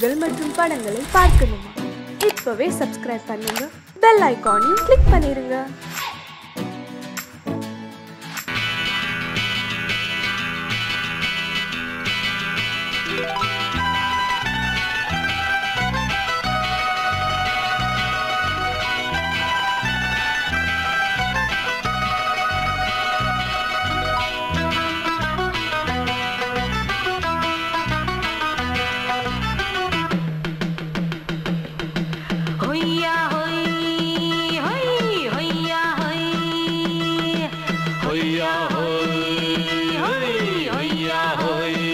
நிகழ்ச்சிகள் மற்றும் படங்களை பார்க்கணுமா இப்பவே சப்ஸ்கிரைப் பண்ணுங்க பெல் ஐகானையும் கிளிக் பண்ணிருங்க ஹொய்யா ஹொய் ஹொய் ஹொய்யா ஹொய் ஹொய்யா ஹொய் ஹொய் ஹொய்யா ஹொய்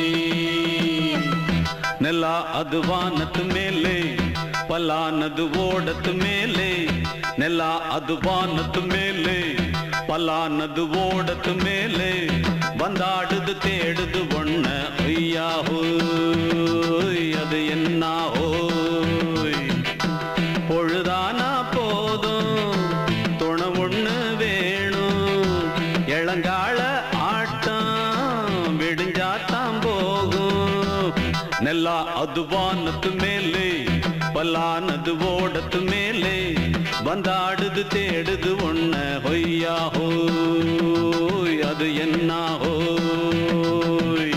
ನೆಲ ಅದು ವಾನದ ಮೇಲೆ ಪಲಾನದು ಓಡದ ಮೇಲೆ ನೆಲ ಅದು ವಾನದ ಮೇಲೆ ಪಲಾನದು ಓಡದ ಮೇಲೆ ಬಂದಾಡುದು தேடுது ஒண்ண ஒய்யா ஹோய் அது என்ன ஹோய் பொழுதானா போதும் துணை ஒண்ணு வேணும் இளங்கால ஆட்டம் விடிஞ்சாத்தான் போகும் நெல்லா அது வானத்து மேலே பல்லானது ஓடத்து மேலே வந்தாடுது தேடுது ஒண்ண ஹொய்யா ஹோய் அது என்ன ஹோய்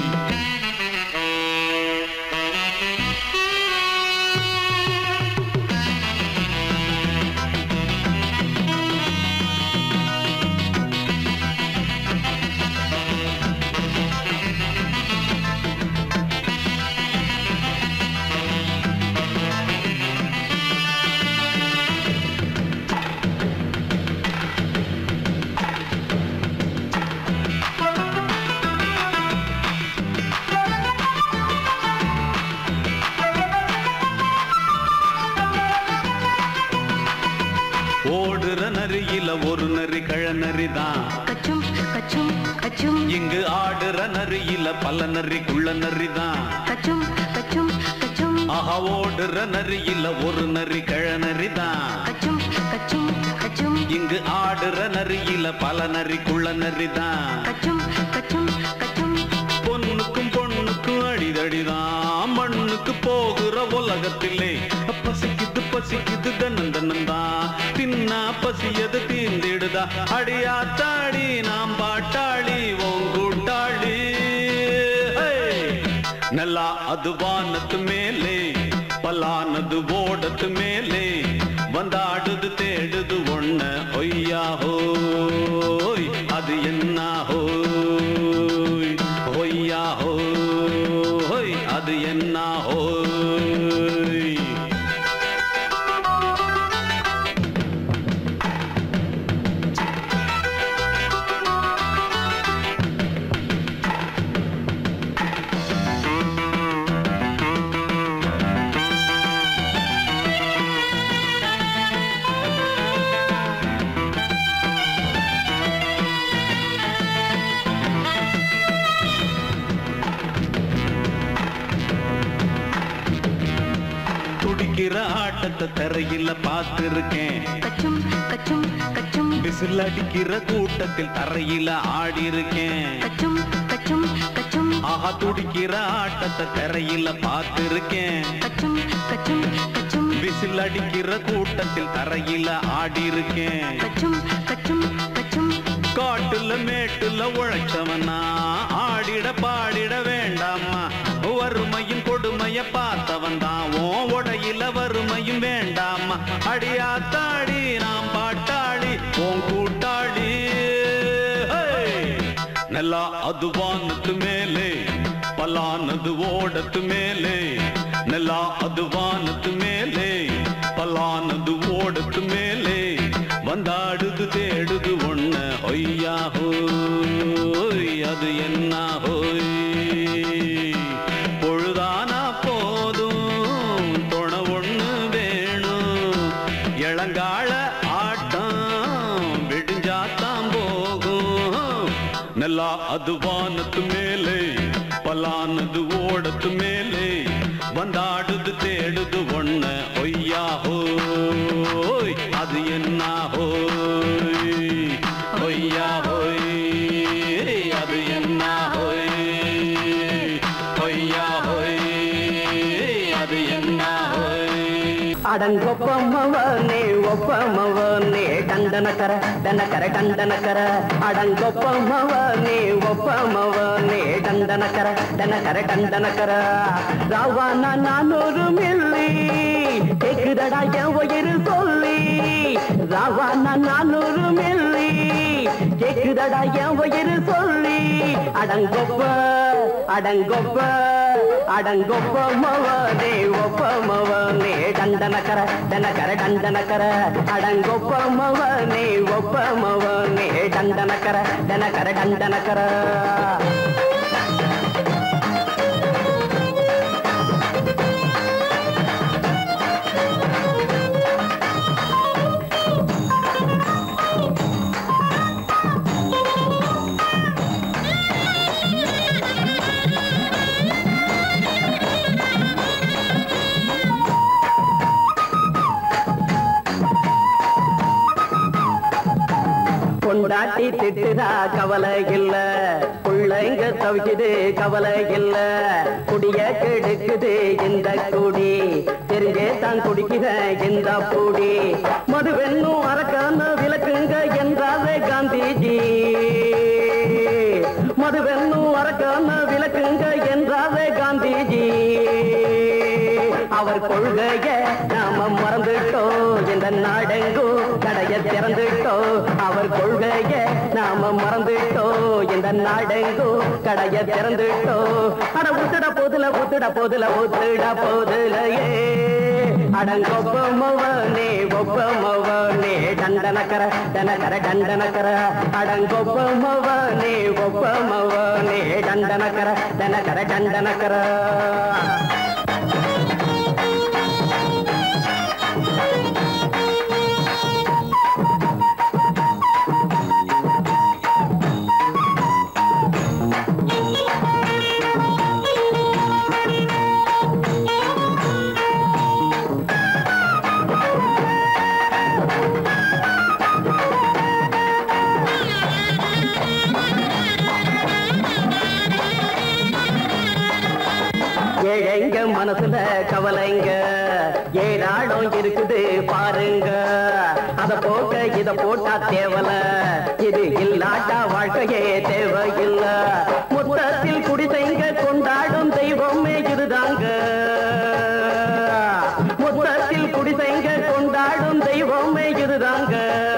ஓடுற நரியில ஒரு நரி கழநரி தான் கச்சும் கச்சும் கச்சும் இங்கு ஆடுற நரியில பல நரி குள்ள நரி தான் கச்சும் கச்சும் கச்சும் ஆஹா ஓடுற நரியில ஒரு நரி கழநரி தான் கச்சும் கச்சும் கச்சும் இங்கு ஆடுற நரியில பல நரி குள்ள நரி தான் கச்சும் கச்சும் கச்சும் பொண்ணுக்கும் பொண்ணுக்கும் அடிதடிதான் மண்ணுக்கு போகிற உலகத்திலே பசிக்குது பசிக்குது தன்னன் தன்னந்தான் தின்னா பசியது தீந்திடுதா அடியாத்தாடி நாம் பாட்டாளி ஓங்கூட்டாளி நல்லா அது வானத்து மேலே பலானது ஓடத்து மேலே வந்தாடுது தேடுது ஒண்ண ஒய்யா ஹோய் அது என்ன ஹோய் ஒய்யா ஹோய் அது என்ன ஹோய் துடிக்கிற ஆட்டத்தை தரையில பார்த்திருக்கேன் கச்சும் கச்சும் கச்சும் விசில் அடிக்கிற கூட்டத்தில் தரையில ஆடி இருக்கேன் கச்சும் கச்சும் கச்சும் ஆஹா துடிக்கிற ஆட்டத்தை தரையில பார்த்திருக்கேன் கச்சும் கச்சும் கச்சும் விசில் அடிக்கிற கூட்டத்தில் தரையில ஆடி இருக்கேன் கச்சும் கச்சும் கச்சும் காட்டுல மேட்டுல உழைச்சவனா ஆடிட பாடிட வேண்டாமா வறுமையும் கொடுமைய பார்த்தவன் தான் ஓ உடையில வறுமையும் வேண்டாமா அடியாத்தாடி நாம் பாட்டாளி ஓன் கூட்டாளி ஹே! நல்லா அது வானத்து மேலே பலானது ஓடத்து மேலே நல்லா அது வானத்து மேலே பலானது ஓடத்து மேலே வந்தாடுது தேடுது ஒண்ண ஒய்யா ஹோய் அது என்ன ஹோய் பொழுதானா போதும் துணை ஒண்ணு வேணும் இளங்கால ஆட்டம் விடிஞ்சாத்தான் போகும் நல்லா அது வானத்து மேலே பலானது ஓடத்து மேலே வந்தாடுது தேடுது ஒண்ண ஒய்யா ஹோய் அது என்ன ஹோய் ஒய்யா ஹோய் அது என்ன ஹோய் ஒய்யா ஹோய் அது என்ன அடங்கொப்பமவனே ஒப்பமவனே டண்டனக்கர டனக்கர டண்டனக்கர அடங்கொப்பமவனே ஒப்பமவனே டண்டனக்கர டனக்கர டண்டனக்கர ராவானா நானூறு மில்லி கேக்குதடா என் உயிர் சொல்லி ராவானா நானூறு மில்லி கேக்குதடா என் உயிர் சொல்லி அடங்கொப்ப அடங்கொப்ப அடங்கொப்ப மவனே ஒப்ப மவனே டண்டனக்கர டனக்கர டண்டனக்கர அடங்கொப்ப மவனே ஒப்ப மவனே டண்டனக்கர டனக்கர டண்டனக்கர பொண்டாட்டி திட்டுதா கவலை இல்ல பிள்ளைங்க தவிக்குது கவலை இல்ல குடிய கெடுக்குது இந்த குடி தெரிஞ்சே தான் குடிக்கிற இந்த பூடி மதுவென்னும் அரக்கான விளக்குங்க என்றாரே காந்திஜி மதுவென்னும் அரக்கான விளக்குங்க என்றாரே காந்திஜி அவர் கொள்கைய நாம மறந்துட்டோம் இந்த நாடெங்கோ கடைய திறந்துட்டோம் அவர் கொள்கைய நாம மறந்துட்டோம் இந்த நாடெங்கோ கடைய திறந்துட்டோம் அட ஊத்துட போதுல ஊத்துட போதுல ஊத்துட போதுலையே அடங்கொப்பமவனே ஒப்பமவனே டண்டனக்கர டனக்கர டண்டனக்கர அடங்கொப்பமவனே ஒப்பமவனே டண்டனக்கர டனக்கர டண்டனக்கர ஏழைங்க மனசுல கவலைங்க ஏராளம் இருக்குது பாருங்க அத போக்க இத போட்டா தேவல இது இல்லாட்டா வாழ்க்கையே தேவையில்ல மொத்தத்தில் குடிசைங்க கொண்டாடும் தெய்வமே இதுதாங்க மொத்தத்தில் குடிசைங்க கொண்டாடும் தெய்வமே இதுதாங்க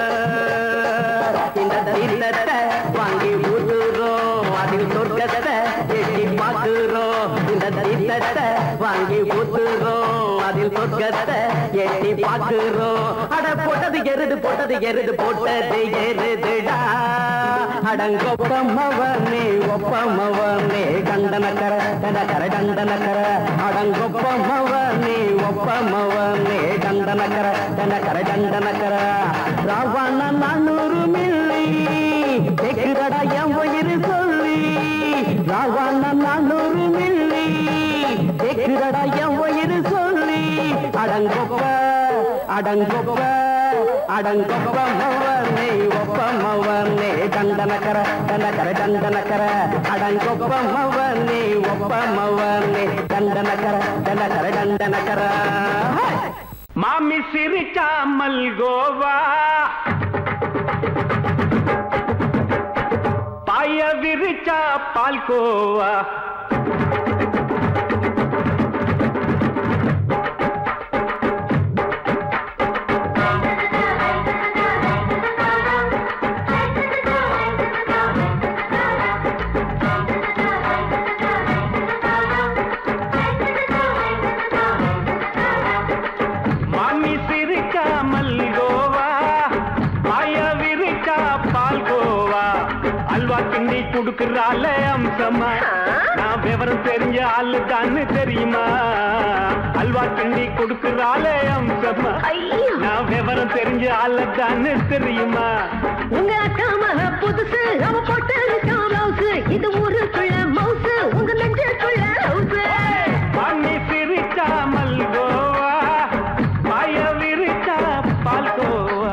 இந்த தீர்த்தத்தை வாங்கி ஊத்துறோம் அதில் சொர்க்கத்தை எட்டி பார்க்கிறோம் இந்த தீர்த்தத்தை வாங்கி ஊத்துறோம் அதில் சொர்க்கத்தை எட்டி பார்க்கிறோம் அட போட்டது எருது போட்டது எருது போட்டது எருதுடா அடங்கொப்பமவனே ஒப்பமவனே கண்டனக்கர கண்டனக்கர கண்டனக்கர அடங்கொப்பமவனே ஒப்பமவனே கண்டனக்கர கண்டனக்கர கண்டனக்கர ராவண நானூறு மில்லி கேக்குதடா என் உயிர் சொல்லி ராவண நானூறு மில்லி கேக்குதடா என் உயிர் சொல்லி அடங்கொப்ப அடங்கொப்ப அடங்கொப்ப மவனே ஒப்ப மவனே தண்டனக்கர தண்டனக்கர தண்டனக்கர அடங்கொப்ப மவனே ஒப்ப மவனே தண்டனக்கர தண்டனக்கர தண்டனக்கர மாமி சிரிச்சா மல்கோவா பாய விரிச்சா பால்கோவா மாமி சிரிச்சா மல்கோவா பாய விரிச்சா பால்கோவா அல்வா கிண்டி குடுக்கறால அம்சமா நான் விவரம் தெரிஞ்ச ஆளு தான்னு தெரியுமா அல்வா கிண்டி குடுக்கறால அம்சமா நான் விவரம் தெரிஞ்ச ஆளு தான்னு தெரியுமா உங்க அக்கா மக புதுசு அவ போட்டு பிளவுஸ் இது ஊருக்குள்ள மவுசு உங்க நெஞ்சுக்குள்ள ஹவுஸ் மாமி சிரிச்சா மல்கோவா பாய விரிச்சா பால்கோவா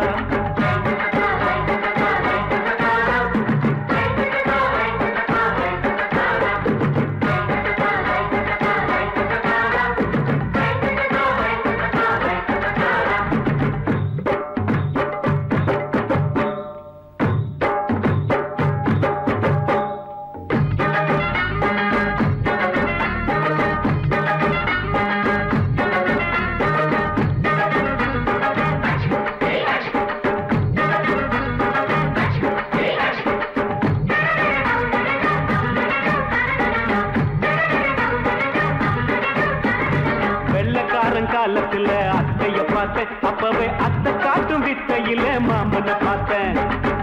காலத்துல அத்தைய பார்த்தேன் அப்பவே அத்தை காட்டும் வித்தையில மாமனை பார்த்தேன்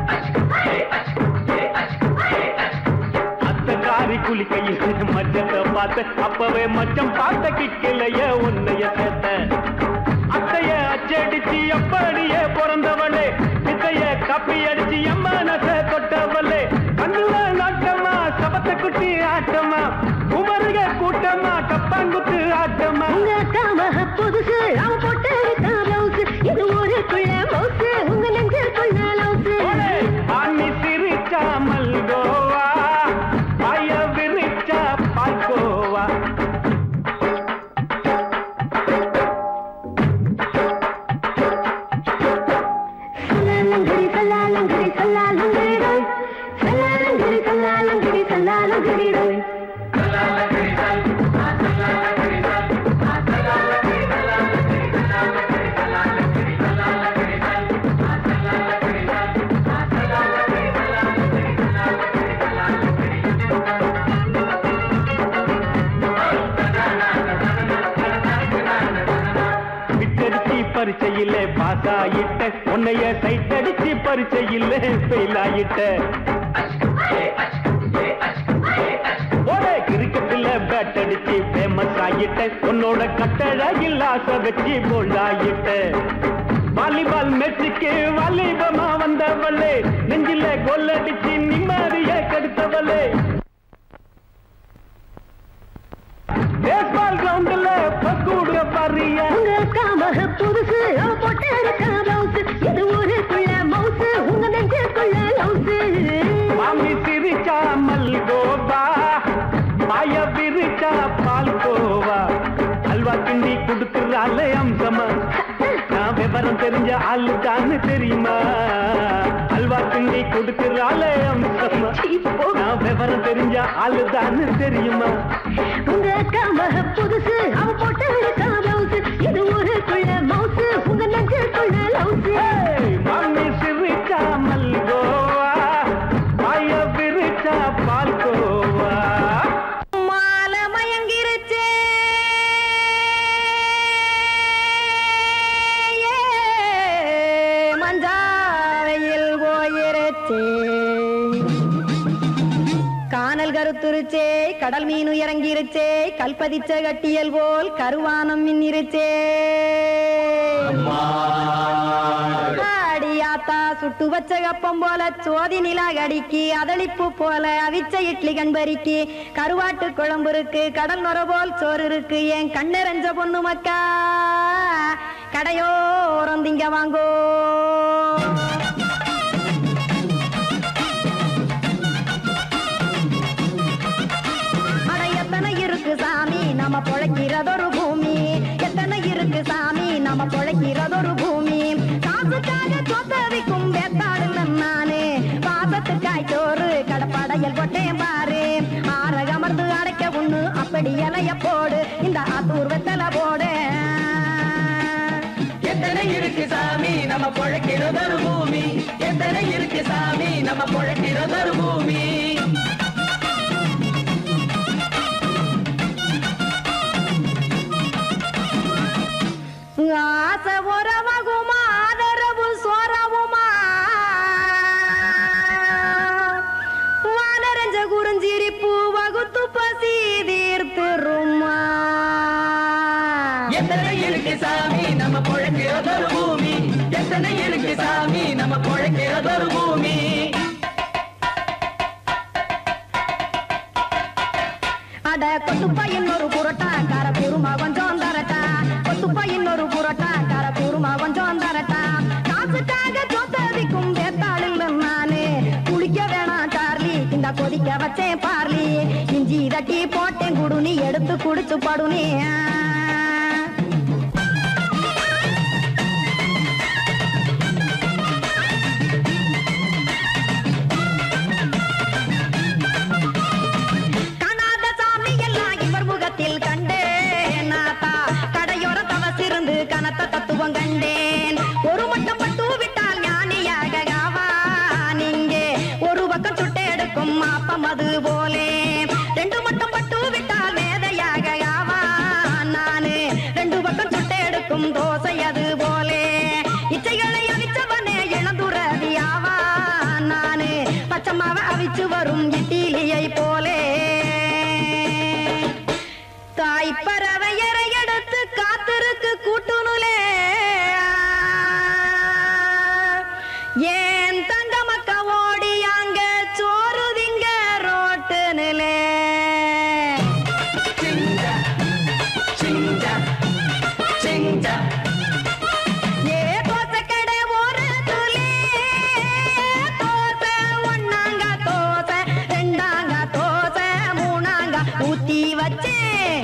அத்தை காரி குளிக்கையில் மச்சத்தை பார்த்தேன் அப்பவே மச்சம் பார்த்த கிக்கலைய உன்னைய சேர்த்தேன் அத்தைய அச்சடிச்சு அப்படியே பிறந்தவளே வித்தைய கப்பி அடிச்சு எம்மனச தொட்டவளே கண்ணுல நாட்டமா சபத்த குட்டி ஆட்டமா உமருக கூட்டமா கப்பாங்குத்து ஆட்டமா உங்க அக்கா மக புதுசு அவ போட்டு பிளவுஸ் இது ஊருக்குள்ள மவுசு உங்க நெஞ்சுக்குள்ள லவுசு ஓலே, ஆணி சிரிச்சா மல்கோவா பாய விரிச்சா பால்கோவா சல்லாலங்கடி சல்லாலங்கடி சல்லாலங்கடி ரோய் சல்லாலங்கடி சல்லாலங்கடி சல்லாலங்கடி ரோய் விட்டடிச்சு பரிச்சையில பாஸ் ஆயிட்ட உன்னைய சைட் அடிச்சு பரிச்சையில ஃபெயில் ஆயிட்ட ஒரே கிரிக்கெட்ல பேட் அடிச்சு ஃபேமஸ் ஆயிட்ட உன்னோட கட்டழகில் ஆசை வச்சு போல்ட் ஆயிட்ட வாலிபால் மேட்சுக்கு வாலிபமா வந்தவளே நெஞ்சில கோல் அடிச்சு நிம்மதிய கெடுத்தவளே பேஸ்பால் கிரவுண்ட்ல பக்கூடுற பாரியா உங்க அக்கா மக புதுசு அவ போட்டு பிளவுஸ் இது ஊருக்குள்ள மவுசு உங்க நெஞ்சுக்குள்ள லவுசு மாமி சிரிச்சா மல்கோவா மாய விரிச்சா பால்கோவா அல்வா கிண்டி கொடுக்குறாள் அம்சமா நான் விவரம் தெரிஞ்ச ஆளு தான்னு தெரியுமா அல்வா கிண்டி கொடுக்குறாள் அம்சமா நான் விவரம் தெரிஞ்ச ஆளு தான்னு தெரியுமா உங்க அக்கா மக புதுசு அவ போட்டு பிளவுஸ் இது ஊருக்குள்ள மவுசு உங்க நெஞ்சுக்குள்ள லவுசு ஏய், மாமி சிரிச்சா மல்கோவா மாய விரிச்சா பால்கோவா மாலை மயங்கிருச்சே மஞ்சாவையில் போயிருச்சே கானல் கருத்துருச்சே கடல் மீன் இறங்கிருச்சே கல்பதிச்ச கட்டியல் போல் கருவானம் மின்னிருச்சே அடியாத்தா சுட்டு வச்ச கப்பம் போல சோதி நிலா கடிக்கு அதளிப்பு போல அவிச்ச இட்லி கண்பறிக்கு கருவாட்டு குழம்பு இருக்கு கடல் நுர போல் சோறு இருக்கு என் கண்ணெரஞ்ச பொண்ணு மக்கா கடையோரம் திங்க வாங்கோ அட எத்தனை இருக்கு சாமி நம்ம பொழைக்கிறதொரு பூமி எத்தனை இருக்கு சாமி நம்ம பொழைக்கிறதொரு பூமி காசுக்காக சொத்தவிக்கும் வேத்தாடுல நானு பாசத்துக்காய் சோறு கடப்படையல் கொட்டேன் பாரு ஆற அமர்ந்து அடைக்க ஒண்ணு அப்படி இலைய போடு இந்த ஆத்தூர் வெத்தலை போடு எத்தனை இருக்கு சாமி நம்ம பொழைக்கிறதொரு பூமி எத்தனை இருக்கு சாமி நம்ம பொழைக்கிறதொரு பூமி ஆசை உறவகுமா ஆதரவு சோரவுமா வானரஞ்ச குறிஞ்சிரிப்பு வகுத்து பசி தீர்த்துருமா எத்தனை இருக்கு சாமி நம்ம பொழைக்கிறதொரு பூமி எத்தனை இருக்கு சாமி நம்ம பொழைக்கிறதொரு பூமி அட கொத்துப்பா இன்னொரு புரோட்டா கார குருமா கொஞ்சம் தரட்டா கொத்துப்பா இன்னொரு புரோட்டா கார குருமா கொஞ்சம் தரட்டா காசுக்காக சொத்ததிக்கும் வேத்தாளில் நானு குளிக்க வேணாம் சார்லி இந்த கொதிக்க வச்சேன் பார்லி இஞ்சி தட்டி போட்டேன் குடுனி எடுத்து குடிச்சு படுனி காணாத சாமி எல்லாம் இவர் முகத்தில் கண்டேன் நாத்தா கடையோர தவசிருந்து கனத்த தத்துவம் கண்டேன் ஒரு மட்டும் பட்டு விட்டால் ஞானியாக ஆவான் இங்கே ஒரு பக்கம் சுட்டு எடுக்கும் மாப்பம் அது போலே ரெண்டு மட்டும் பட்டு விட்டால் மேதையாக ஆவான் நானு ரெண்டு பக்கம் சுட்டு சுடும் தோசை அது போலே இச்சைகளை அவிச்சவனே இளந்துறவியாவா நானு பச்சமாவ அவிச்சு வரும் இட்டிலியை போலே தாய் பறவை எடுத்து காத்திருக்கு கூட்டுனுலே ஏன் தங்க மக்க ஓடி அங்க சோறுதிங்க ரோட்டு நிலே ஏ தோசை கடை ஓரத்துலே தோசை ஒண்ணாங்க தோசை ரெண்டாங்க தோசை மூணாங்க ஊத்தி வச்சேன்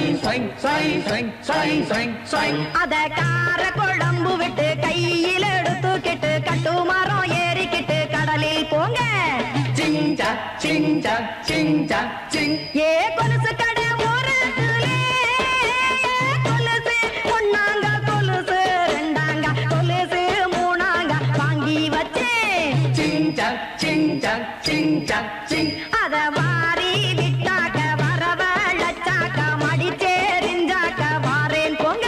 அத கார குழம்பு விட்டு கையில் எடுத்துக்கிட்டு கட்டு மரம் ஏறிக்கிட்டு கடலில் போங்க ஏ கொலுசு கடை ஓரத்துலே கொலுசு ஒண்ணாங்க கொலுசு ரெண்டாங்க கொலுசு மூணாங்க வாங்கி வச்சேன் அத வாரி விட்டாக்க வரவழைச்சாக்க மடிச்சேரிஞ்சாக்க வாரேன் போங்க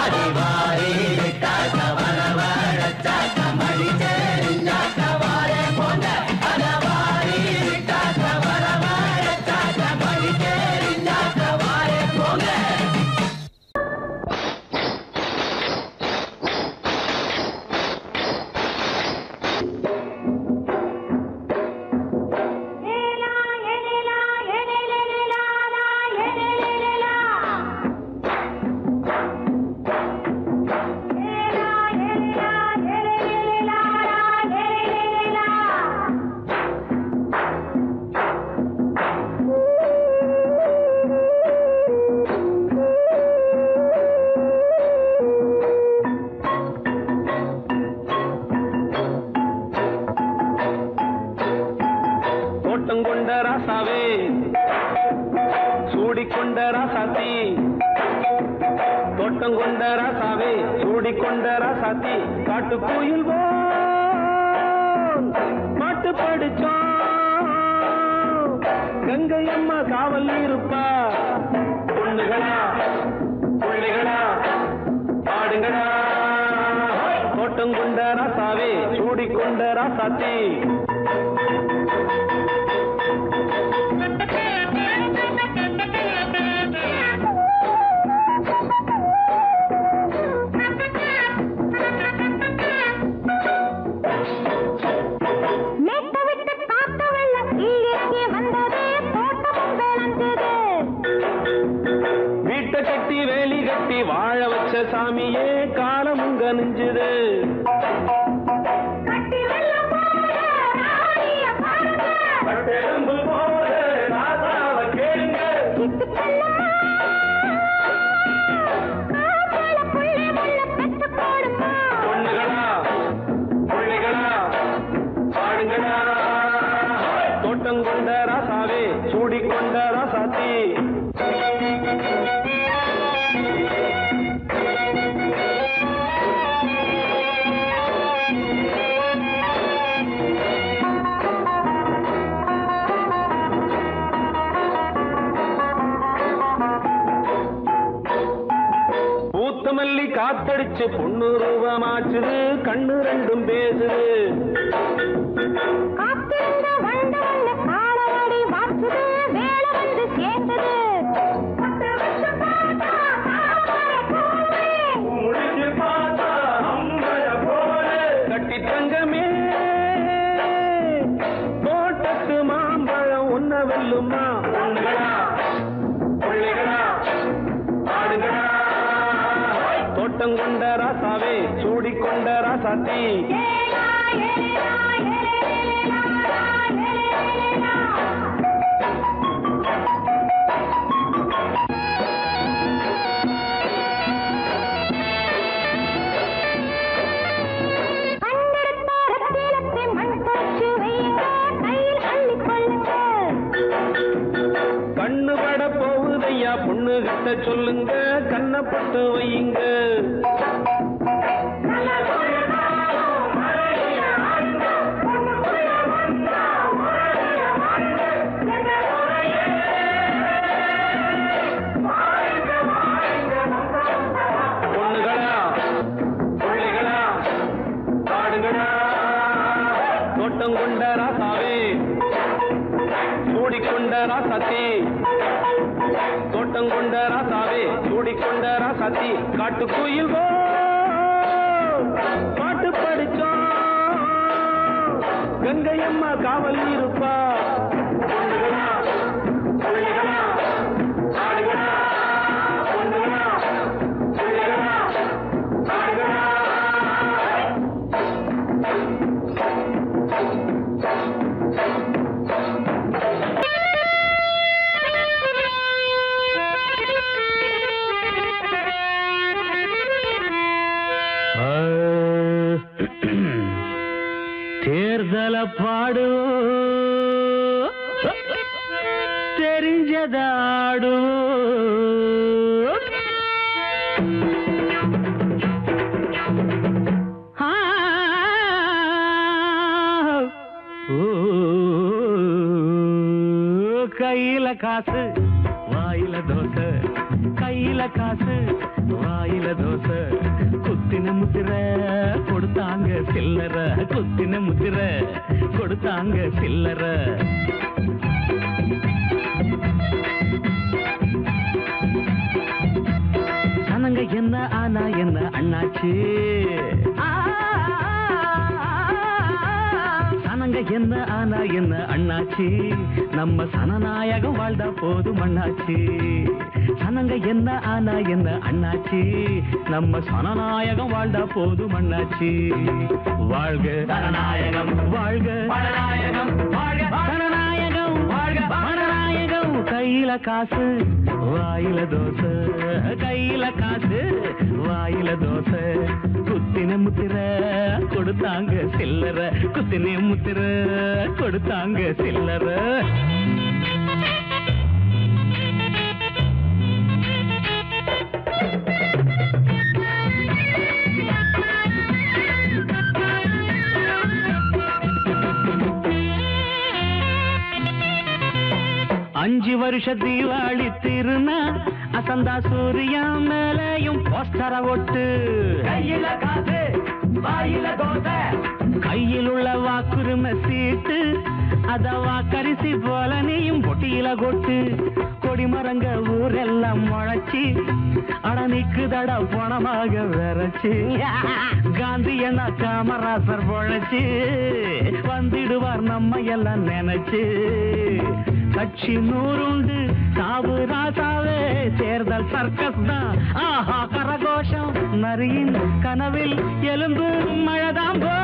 தோட்டம் கொண்ட ராசாவே சூடிக்கொண்ட ராசாத்தி தோட்டம் கொண்ட ராசாவே சூடிக்கொண்ட ராசாத்தி காட்டு கோயில் பாட்டு படிச்சோம் கங்கை அம்மா காவல் இருப்பா பொண்ணுகளா பிள்ளைகளா பாடுங்களா தோட்டம் கொண்ட ராசாவே சூடிக்கொண்ட ராசாத்தி மேட்ட விட்டு காத்த வெள்ளம் கீழே வந்தது தோட்டமும் விளைஞ்சது வீட்டை கட்டி வேலி கட்டி வாழ வச்ச சாமியே காலம் உங்க நெஞ்சுது கட்டி வெள்ளம் போல ராணிய பாருங்க பட்டெலும்பு போல ராசாவை கேளுங்க. சிட்டு செல்லம்மா காப்பாள புள்ளை முள்ள பெத்து போடுமா பொண்ணுகளா பிள்ளைகளா பாடுங்களா தோட்டம் கொண்ட ராசாவே சூடிக்கொண்ட ராசாத்தி பூத்த மல்லி காத்தடிச்சு பொண்ணு ரூபமாச்சுது கண்ணு ரெண்டும் பேசுது காத்திருந்த வண்டு வந்து காலவாடி வாச்சுது வேலை வந்து சேர்ந்தது பத்து வருஷம் பார்த்தா தாமரை பூவே. முடிச்சு பார்த்தா அம்பர போல கட்டி தங்கமே தோட்டத்து மாம்பழம் உன்ன வெல்லுமா பொண்ணுகளா பிள்ளைகளா ஆடுகளா தோட்டம் கொண்ட ராசாவே சூடிக்கொண்ட ராசாத்தி ஏலா, ஏலா, ஏலேலேலா, ஏலேலேலா. கண்டெடுத்த ரத்தினத்தை மண் தொடச்சு வையுங்க, கையில் அள்ளிக் கொள்ளுங்க. கண்ணு பட போகுதையா பொண்ணு கிட்ட சொல்லுங்க கண்ணப்பட்டு வையுங்க பொண்ணுகளா காட்டுக்குயில் போ பாட்டு படிச்சோம் கங்கையம்மா காவல் இருப்பா பொண்ணுகளா, பிள்ளைகளா, ஆடுகளா, பொண்ணுகளா, பிள்ளைகளா, ஆடுகளா. தேர்தல பாடு தெரிஞ்சதாடு கையில காசு வாயில தோசை கையில காசு வாயில தோசை குத்தின முத்திர கொடுத்தாங்க சில்லற குத்தின முத்திர கொடுத்தாங்க சில்லற சனங்க என்ன ஆனா என்ன அண்ணாச்சு சனங்க என்ன ஆனா என்ன அண்ணாச்சி நம்ம சனநாயகம் வாழ்ந்தா போதும் அண்ணாச்சி சனங்க என்ன ஆனா என்ன அண்ணாச்சி நம்ம சனநாயகம் வாழ்ந்தா போதும் அண்ணாச்சி வாழ்க சனநாயகம் வாழ்க பணநாயகம் வாழ்க சனநாயகம் வாழ்க பணநாயகம் கையில காசு வாயில தோசை கையில காசு வாயில தோசை குத்தின முத்திர கொடுத்தாங்க சில்லற குத்தின முத்திர கொடுத்தாங்க சில்லற அஞ்சு வருஷ தீபாவளி திருநா அசந்தா சூரியா மேலையும் போஸ்டர ஒட்டு கையில காசு வாயில தோசை கையில் உள்ள வாக்குரிமை சீட்டு அத வாக்கரிசி போல நீயும் பொட்டியில கொட்டு கொடிமரங்க ஊரெல்லாம் முளைச்சி அட நிக்குதடா பணமாக விரைச்சு காந்தி என்ன காமராசர் பொழைச்சு வந்திடுவார் நம்ம எல்லாம் நினைச்சு கட்சி நூறுண்டு சாவு ராசாவே தேர்தல் சர்க்கஸ் தான் ஆஹா கரகோஷம் நரியின் கனவில் எலும்பு மழைதான் போ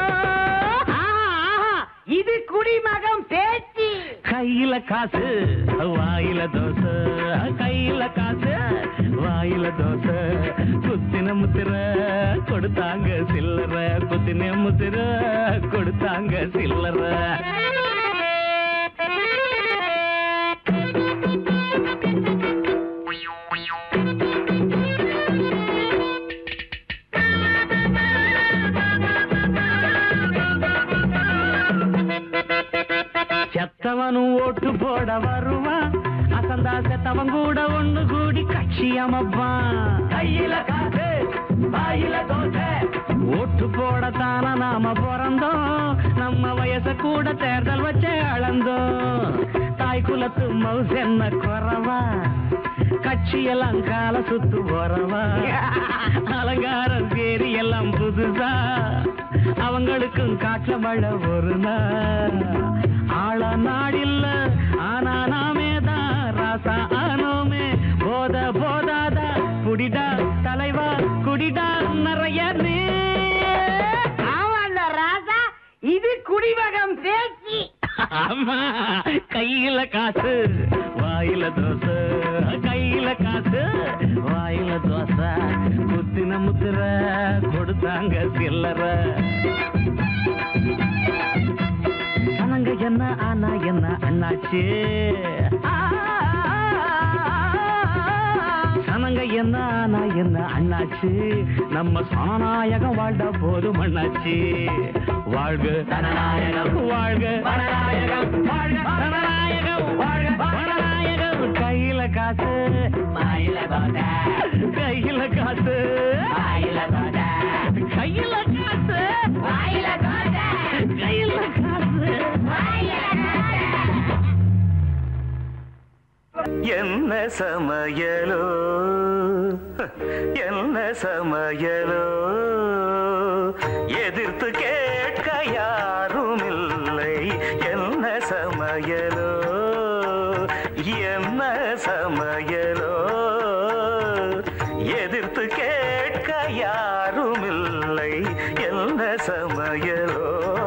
இது குடிமகம் பேச்சு கையில காசு வாயில தோசை கையில காசு வாயில தோசை குத்தின முத்திர கொடுத்தாங்க சில்லற குத்தின முத்திர கொடுத்தாங்க சில்லற செத்தவனும் ஓட்டு போட வருவான் அசந்தா செத்தவன் கூட ஒண்ணு கூடி கட்சி அமைப்பான் கையில காசு வாயில தோசை ஓட்டு போடத்தான நாம பிறந்தோம் நம்ம வயச கூட தேர்தல் வச்சே அளந்தோம் தாய் குலத்து மவுஸ் என்ன குறவா கட்சியெல்லாம் கால சுத்து போறவா அலங்காரம் சேரி எல்லாம் புதுசா அவங்களுக்கும் காட்டுல மழை ஒரு நாள் ஆள நாடில்ல ஆனா நாமே தான் ராசா ஆனோமே போத போதாதா குடிடா தலைவா குடிடா நிறைய நீ ஆமாண்டா ராசா இது குடிமகம் பேச்சு ஆமா கையில காசு வாயில தோசை கையில காசு வாயில தோசை குத்தின முத்திர கொடுத்தாங்க சில்லற சனங்க என்ன ஆனா என்ன அண்ணாச்சு சனங்க என்ன ஆனா என்ன அண்ணாச்சு நம்ம சனநாயகம் வாழ்ந்த போதும் அண்ணாச்சு வாழ்க சனநாயகம் வாழ்க பணநாயகம் வாழ்க சனநாயகம் வாழ்க பணநாயகம் கையில காசு வாயில தோசை கையில காசு வாயில தோசை கையில காசு வாயில தோசை கையில காசு என்ன சமையலோ என்ன சமையலோ எதிர்த்து கேட்க யாரும் இல்லை என்ன சமையலோ என்ன சமையலோ எதிர்த்து கேட்க யாரும் இல்லை என்ன சமையலோ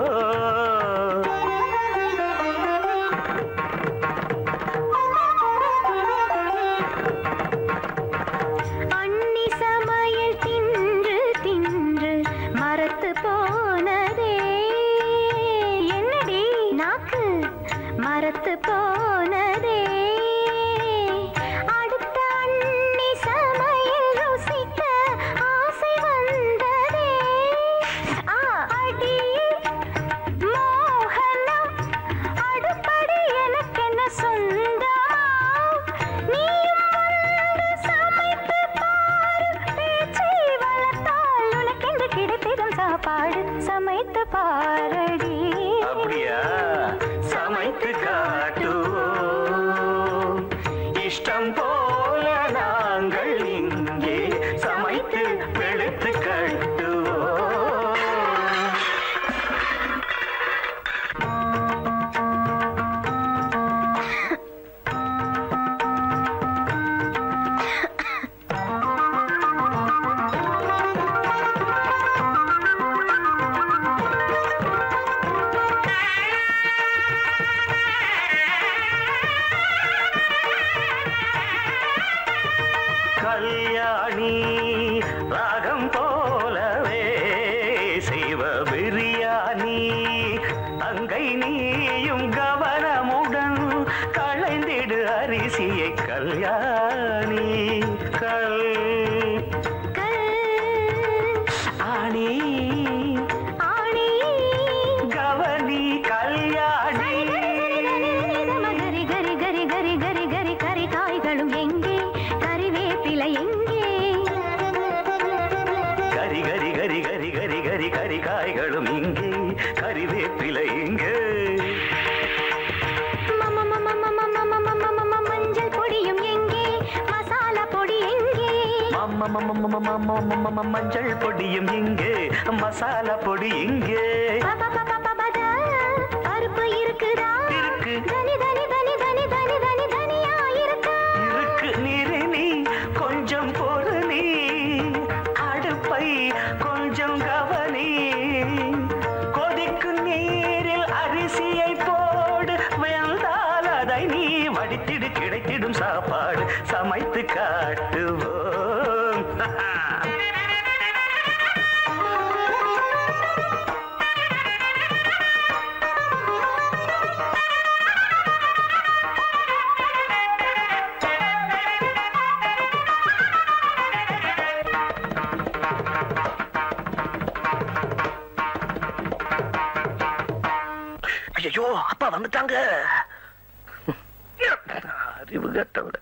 அன்னி சமையல் தின்று தின்று மரத்து போனதே என்னடி நாக்கு மரத்து போனதே அடுத்த அன்னி சமையல் ருசிக்க ஆசை வந்ததே ஆ, அடி மோகனம் அடுப்படி எனக்கென்ன சொந்தம் நீயும் வந்து சமைத்து பாரு பேச்சை வளர்த்தால் உனக்கென்று கிடைத்திடும் சாப்பாடு சமைத்து பாரடி அப்படியா சமைத்து காட்டுவோம் இஷ்டம் போல நாங்கள் இங்கே சமைத்து வெளுத்து கட்டுவோம் கல்யாணி ராகம் போலவே செய்வ பிரியாணி அங்கை நீயும் கவனமுடன் களைந்திடு அரிசியை கல்யாணி கல் ஆணி ஆணி கவனி கல்யாணி கரி கரி கரி கரி கரி கரி கரி காய்களும் எங்கே கறிவேப்பிலை எங்கே கரி கரி கரி கரி கரி கரி கரி காய்களும் இங்கே கறிவேப்பிலை இங்கே மம மம மம மம மம மம மஞ்சள் பொடியும் எங்கே மசாலா பொடி எங்கே மம்ம மம்ம மம்ம மம்ம மம்ம மஞ்சள் பொடியும் இங்கே மசாலா பொடி இங்கே பப பப பபத, பருப்பு இருக்குதா இருக்கு. தனி தனி தனி தனி தனி தனி தனியா இருக்கா இருக்கு நீரு நீ கொஞ்சம் பொறு நீ அடுப்பை கொஞ்சம் கவனி கொதிக்கும் நீரில் அரிசியை போடு வெந்தால் அதை நீ வடித்திடு கிடைத்திடும் சாப்பாடு சமைத்து காட்டுவோம் ஐயோ அப்பா வந்துட்டாங்க அறிவு கட்டவிட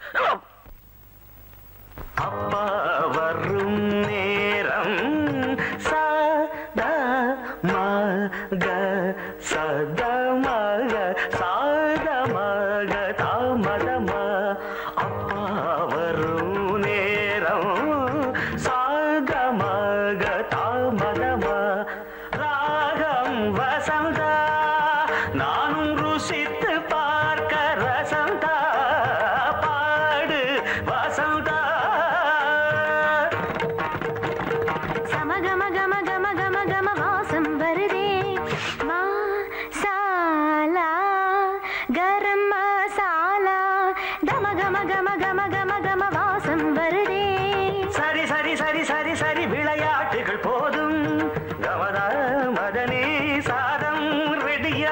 அப்பா வரும் நேரம் சதா மக சதா மக சாத மக தாமதம அப்பா வரும் நேரம் சாத மக தாமதம ராகம் வசந்தா நானும் ருசித்து பார்க்க ரசந்தா பாடு வசந்தா சமகம கம கம கம கம வாசம் வருதே மசாலா கரம் மசாலா கம கம கம கம கம கம வாசம் வருதே சரி சரி சரி சரி சரி விளையாட்டுகள் போதும் கமதா மதனே சாதம் ரெடியா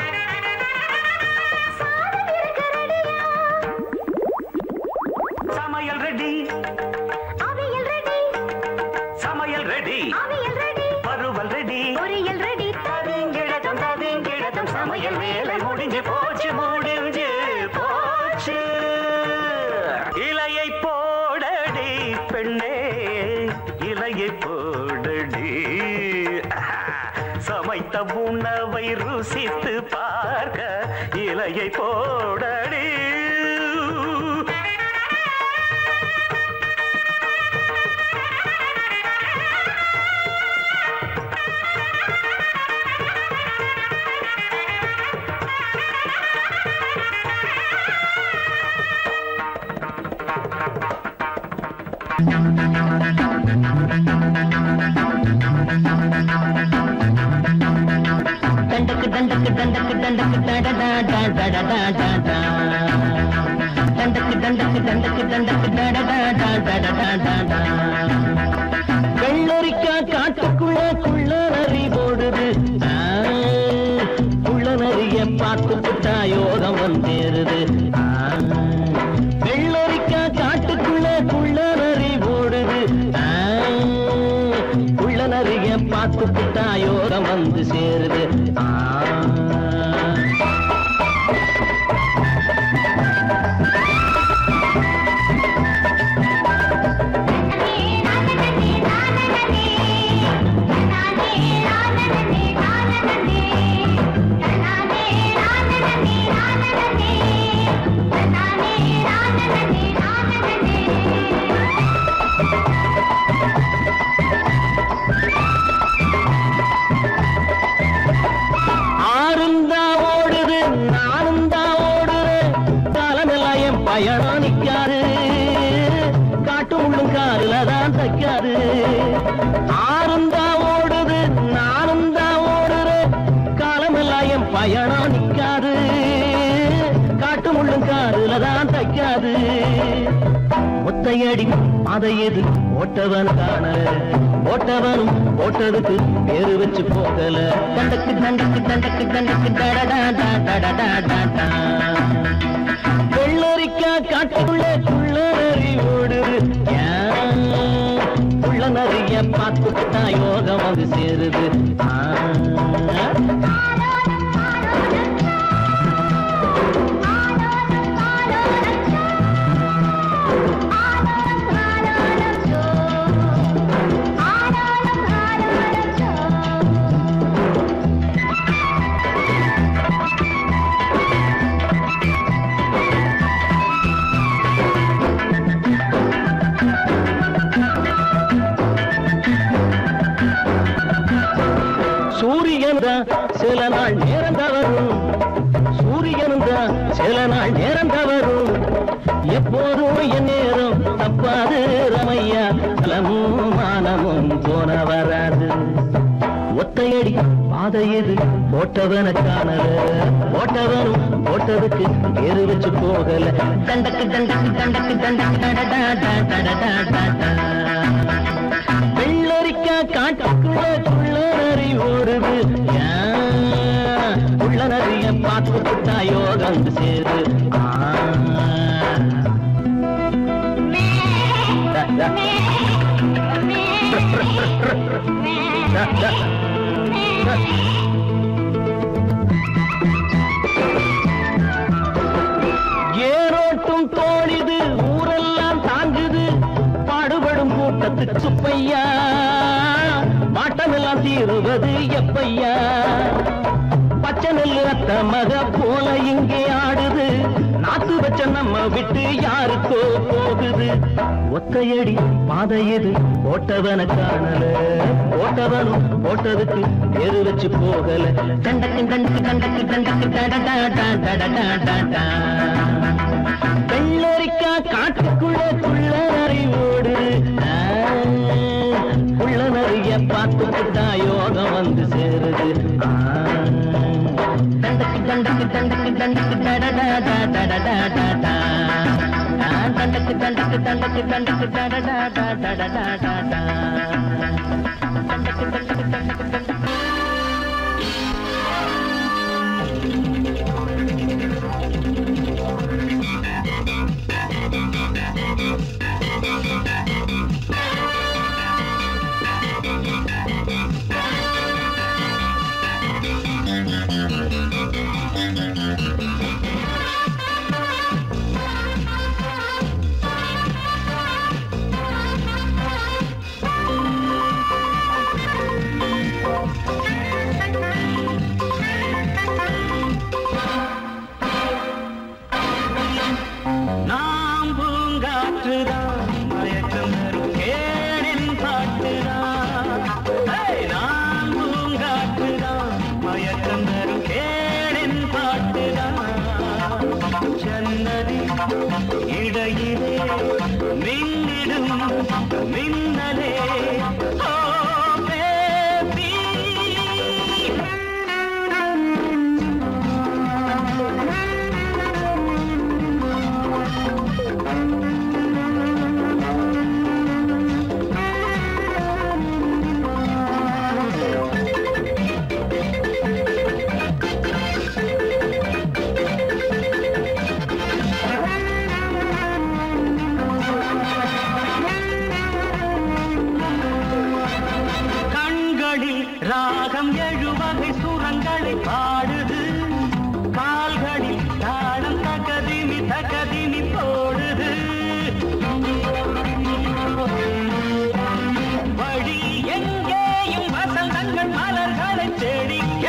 சாதம் இருக்கு ரெடியா சமையல் ரெடி அவியல் ரெடி சமையல் ரெடி அவியல் ரெடி பருவல் ரெடி பொரியல் ரெடி தவிங்கிழதும் தவிங்கிழதும் சமையல் வேலை முடிஞ்சு போச்சு முடிஞ்சு போச்சு இலையை போடடி பெண்ணே இலையை போடடி சமைத்த உணவை ருசித்து பார்க்க இலையை போடடி தண்டக்கு டடடா டடடா டடா தண்டக்கு தண்டக்கு தண்டக்கு தண்டக்கு டடடா டடடா டடா வெள்ளரிக்கா காட்டுக்குள்ள குள்ள நரி போடுது ஆ, குள்ள நரிய பார்த்து புட்டா யோகம் வந்தேருது ஆ, வெள்ளரிக்கா காட்டுக்குள்ள குள்ள நரி போடுது ஆ, குள்ள நரிய பார்த்து புட்டா யோகம் வந்து சேருது ஆ ஆறும் தான் ஓடுது நானும் தான் ஓடுறேன் காலமெல்லாம் என் பயணம் நிக்காது காட்டு முள்ளும் காலில தான் தைக்காது ஆறும் தான் ஓடுது நானும் தான் ஓடுறேன் காலமெல்லாம் என் பயணம் நிக்காது காட்டு முள்ளும் காலில தான் தைக்காது ஒத்தையடி அதை எது ஓட்டவன் காணல ஓட்டவனும் ஓட்டதுக்கு பேரு வச்சு போகல தண்டக்கு தண்டக்கு தண்டக்கு தண்டக்கு டடடா டடடா டடா வெள்ளரிக்கா காட்டுக்குள்ள குள்ள நரி ஓடுது ஏன் குள்ள நரிய பார்த்துக்கிட்டா யோகம் வந்து சேருது ஆ சூரியன் தான் சில நாள் நேரம் தவறும் சூரியனும் தான் சில நாள் நேரம் தவறும் எப்போதும் என் நேரம் தப்பாது ரமையா பலமும் மானமும் போன வராது ஒத்தையடி பாதை எது போட்டவன காணல போட்டவனும் போட்டதுக்கு பேரு வச்சு போகல தண்டக்கு தண்டக்கு தண்டக்கு தண்டக்கு டடடா டடடா டடடா வெள்ளரிக்கா காட்டுக்குள்ள குள்ள நரி ஓடுது ஏன் உள்ள நரிய பார்த்து புட்டா யோகம் சேரு ஆ. ட, ட. ட, ட. ஏரோட்டும் தோழிது ஊரெல்லாம் தாங்குது பாடுபடும் கூட்டத்துக்கு சுப்பையா மாட்டமெல்லாம் தீருவது எப்பையா பச்சை நெல்லு அத்த மக போல இங்கே ஆடுது நாத்து வச்ச நம்ம விட்டு யாருக்கோ போகுது ஒத்தையடி பாதை எது போட்டவன காணல போட்டவனும் போட்டதுக்கு பேரு வச்சு போகல கண்டக்கு கண்டக்கு கண்டக்கு கண்டக்கு டடடா டடடா டடா வெள்ளரிக்கா காட்டுக்குள்ள குள்ள நரி ஓடு ஆ, உள்ள நரிய பார்த்துக்கிட்டா யோகம் வந்து சேருது ஆ. தண்டக்கு தண்டக்கு தண்டக்கு தண்டக்கு டடடா டடடா டடா ஆ, தண்டக்கு தண்டக்கு தண்டக்கு தண்டக்கு டடடா டடடா டடா தண்டக்கு தண்டக்கு தண்டக்கு தண்டக்கு ராகம் எழுவகை சுரங்களை பாடுது கால்களில் தாளம் தகதிமி தகதிமி போடுது வழி எங்கேயும் வசந்தங்கள் மலர்களை செடிக்க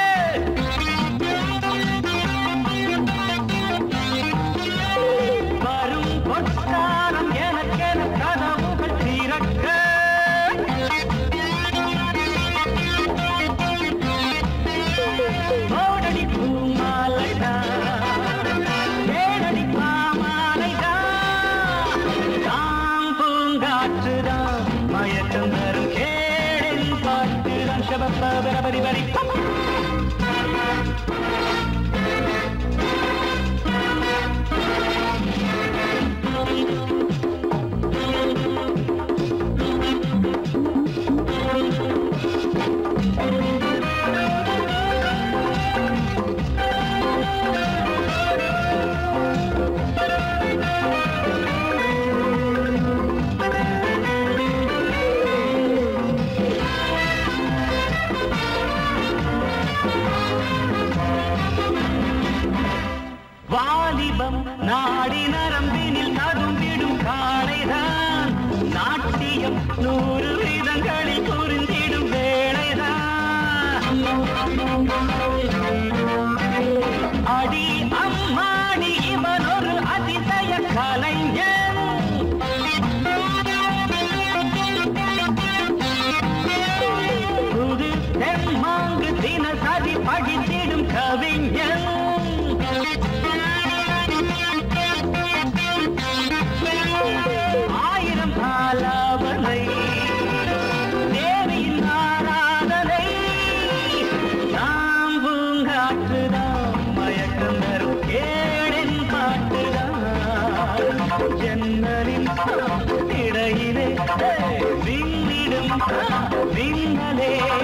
வரும் பொற்காலம் எனக்கென கனவுகள் திறக்க ஓடடி பூமாலைதான் ஏடடி பாமாலைதான் தாம் பூங்காற்றுதான் மயக்கம் தரும் கேடின் பாட்டுதான் ஷபப்ப பரபரி பரி வாலிபம் நாடி நரம்பினில் ததும்பிடும் காளைதான் நாட்டியம் நூறு விதங்களில் புரிந்திடும் வேளைதான் அடி அம்மாடி இவன் ஒரு அதிசய கலைஞன் புது தெம்மாங்கு தினசரி படித்திடும் கவிஞன் ஆயிரம் ஆலாபனை தேவியின் ஆராதனை நாம் பூங்காற்றுதான் மயக்கம் தரும் கேடின் பாட்டுதான் ஜன்னலின் இடையிலே விண்ணிடும் விண்ணலே